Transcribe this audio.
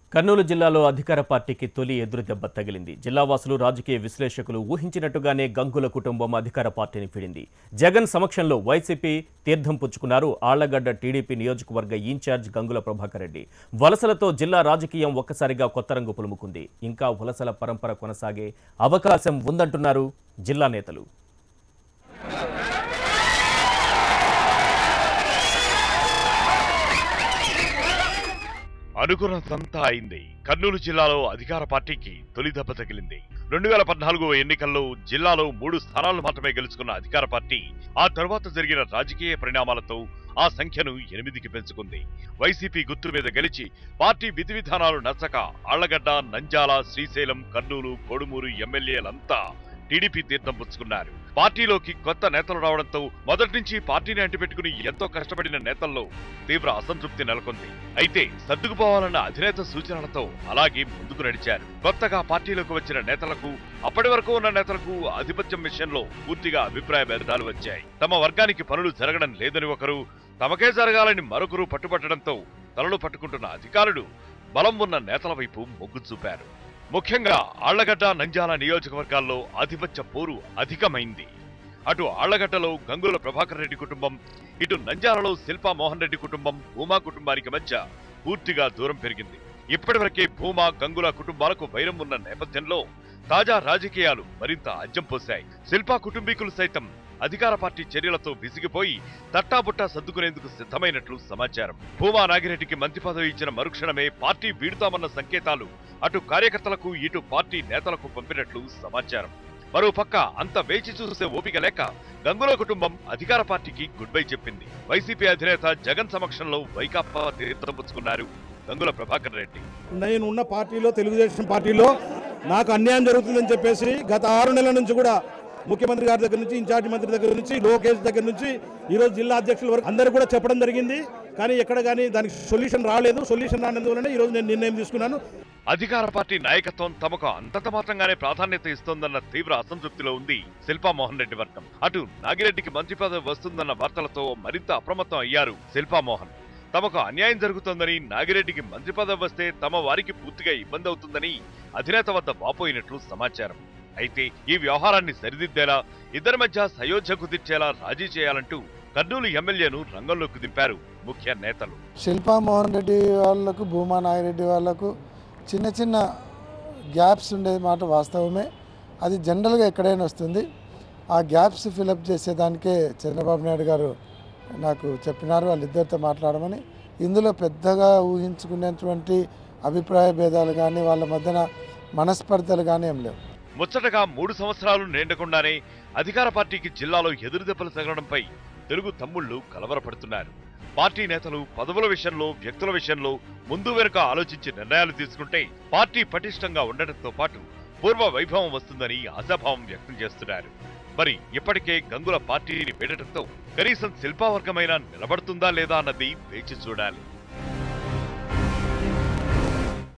కర్నూలు జిల్లాలో అధికార పార్టీకి తొలి ఎదురు దెబ్బ తగిలింది జిల్లావాసులు రాజకీయ విశ్లేషకులు ఊహించినట్టుగానే గంగుల కుటుంబం అధికార పార్టీని ఫిడింది జగన్ సమక్షంలో వైసీపీ తీర్థం పుచ్చుకున్నారు ఆళ్లగడ్డ టీడీపీ నియోజకవర్గ ఇన్ఛార్జ్ గంగుల ప్రభాకర్ రెడ్డి వలసలతో జిల్లా రాజకీయం ఒక్కసారిగా కొత్త రంగు పులుముకుంది ఇంకా వలసల పరంపర కొనసాగే అవకాశం ఉందంటున్నారు జిల్లా నేతలు అనుకున్నదంతా అయింది కర్నూలు జిల్లాలో అధికార పార్టీకి తొలి దెబ్బ తగిలింది రెండు వేల పద్నాలుగు ఎన్నికల్లో జిల్లాలో మూడు స్థానాలు మాత్రమే గెలుచుకున్న అధికార పార్టీ ఆ తర్వాత జరిగిన రాజకీయ పరిణామాలతో ఆ సంఖ్యను ఎనిమిదికి పెంచుకుంది వైసీపీ గుర్తు మీద గెలిచి పార్టీ విధి విధానాలు నచ్చక ఆళ్లగడ్డ నంజాల శ్రీశైలం కర్నూలు కొడుమూరు ఎమ్మెల్యేలంతా టీడీపీ తీర్థం పుచ్చుకున్నారు పార్టీలోకి కొత్త నేతలు రావడంతో మొదటి నుంచి పార్టీని అంటిపెట్టుకుని ఎంతో కష్టపడిన నేతల్లో తీవ్ర అసంతృప్తి నెలకొంది అయితే సర్దుకుపోవాలన్న అధినేత సూచనలతో అలాగే ముందుకు నడిచారు కొత్తగా పార్టీలోకి వచ్చిన నేతలకు అప్పటి వరకు ఉన్న నేతలకు ఆధిపత్యం విషయంలో పూర్తిగా అభిప్రాయ భేదాలు వచ్చాయి తమ వర్గానికి పనులు జరగడం లేదని ఒకరు తమకే జరగాలని మరొకరు పట్టుబట్టడంతో తలలు పట్టుకుంటున్న అధికారులు బలం ఉన్న నేతల వైపు మొగ్గు చూపారు ముఖ్యంగా ఆళ్లగడ్డ నంజాల నియోజకవర్గాల్లో ఆధిపత్య పోరు అధికమైంది అటు ఆళ్లగడ్డలో గంగుల ప్రభాకర్ రెడ్డి కుటుంబం ఇటు నంజాలలో శిల్పా మోహన్ రెడ్డి కుటుంబం భూమా కుటుంబానికి మధ్య పూర్తిగా దూరం పెరిగింది ఇప్పటివరకే భూమా గంగుల కుటుంబాలకు వైరం ఉన్న నేపథ్యంలో తాజా రాజకీయాలు మరింత అజ్జం పోశాయి శిల్పా కుటుంబీకులు సైతం అధికార పార్టీ చర్యలతో విసిగిపోయి తట్టాబుట్టా సర్దుకునేందుకు సిద్ధమైనట్లు సమాచారం భూమా నాగిరెడ్డికి మంత్రి పదవి ఇచ్చిన మరుక్షణమే పార్టీ వీడుతామన్న సంకేతాలు అటు కార్యకర్తలకు ఇటు పార్టీ నేతలకు పంపినట్లు సమాచారం మరోపక్క అంత వేచి చూసే ఓపిక లేక గంగుల కుటుంబం అధికార పార్టీకి గుడ్ బై చెప్పింది వైసీపీ అధినేత జగన్ సమక్షంలో వైకాపా తీర్థం పుచ్చుకున్నారు గంగుల ప్రభాకర్ రెడ్డి నేను ఉన్న పార్టీలో తెలుగుదేశం పార్టీలో నాకు అన్యాయం జరుగుతుందని చెప్పేసి గత ఆరు నెలల నుంచి కూడా ముఖ్యమంత్రి గారి దగ్గర నుంచి ఇన్ఛార్జి మంత్రి దగ్గర నుంచి లోకేష్ దగ్గర నుంచి ఈరోజు జిల్లా అధ్యక్షుల వరకు అందరూ కూడా చెప్పడం జరిగింది కానీ ఎక్కడ కానీ దానికి సొల్యూషన్ రాలేదు సొల్యూషన్ రానందువలన ఈరోజు నేను నిర్ణయం తీసుకున్నాను అధికార పార్టీ నాయకత్వం తమకు అంతంత మాత్రంగానే ప్రాధాన్యత ఇస్తోందన్న తీవ్ర అసంతృప్తిలో ఉంది శిల్పా మోహన్ రెడ్డి వర్గం అటు నాగిరెడ్డికి మంత్రి పదవి వస్తుందన్న వార్తలతో మరింత అప్రమత్తం అయ్యారు శిల్పా మోహన్ తమకు అన్యాయం జరుగుతోందని నాగిరెడ్డికి మంత్రి పదవి వస్తే తమ వారికి పూర్తిగా ఇబ్బంది అవుతుందని అధినేత వద్ద వాపోయినట్లు సమాచారం అయితే ఈ వ్యవహారాన్ని సరిదిద్దేలా ఇద్దరి మధ్య సయోధ్య కుదిర్చేలా రాజీ చేయాలంటూ కర్నూలు ఎమ్మెల్యేను రంగంలోకి దింపారు ముఖ్య నేతలు శిల్పా మోహన్ రెడ్డి వాళ్ళకు భూమా నాగిరెడ్డి వాళ్ళకు చిన్న చిన్న గ్యాప్స్ ఉండేది మాట వాస్తవమే అది జనరల్గా ఎక్కడైనా వస్తుంది ఆ గ్యాప్స్ ఫిలప్ చేసేదానికే చంద్రబాబు నాయుడు గారు నాకు చెప్పినారు వాళ్ళిద్దరితో మాట్లాడమని ఇందులో పెద్దగా ఊహించుకునేటువంటి అభిప్రాయ భేదాలు కానీ వాళ్ళ మధ్యన మనస్పర్ధలు కానీ ఏం లేవు ముచ్చటగా మూడు సంవత్సరాలు నిండకుండానే అధికార పార్టీకి జిల్లాలో ఎదురుదెబ్బలు తగలడంపై తెలుగు తమ్ముళ్లు కలవరపడుతున్నారు పార్టీ నేతలు పదవుల విషయంలో వ్యక్తుల విషయంలో ముందు వెనుక ఆలోచించి నిర్ణయాలు తీసుకుంటే పార్టీ పటిష్టంగా ఉండటంతో పాటు పూర్వ వైభవం వస్తుందని ఆశాభావం వ్యక్తం చేస్తున్నారు మరి ఇప్పటికే గంగుల పార్టీని వీడటంతో కనీసం శిల్పావర్గమైనా నిలబడుతుందా లేదా అన్నది వేచి చూడాలి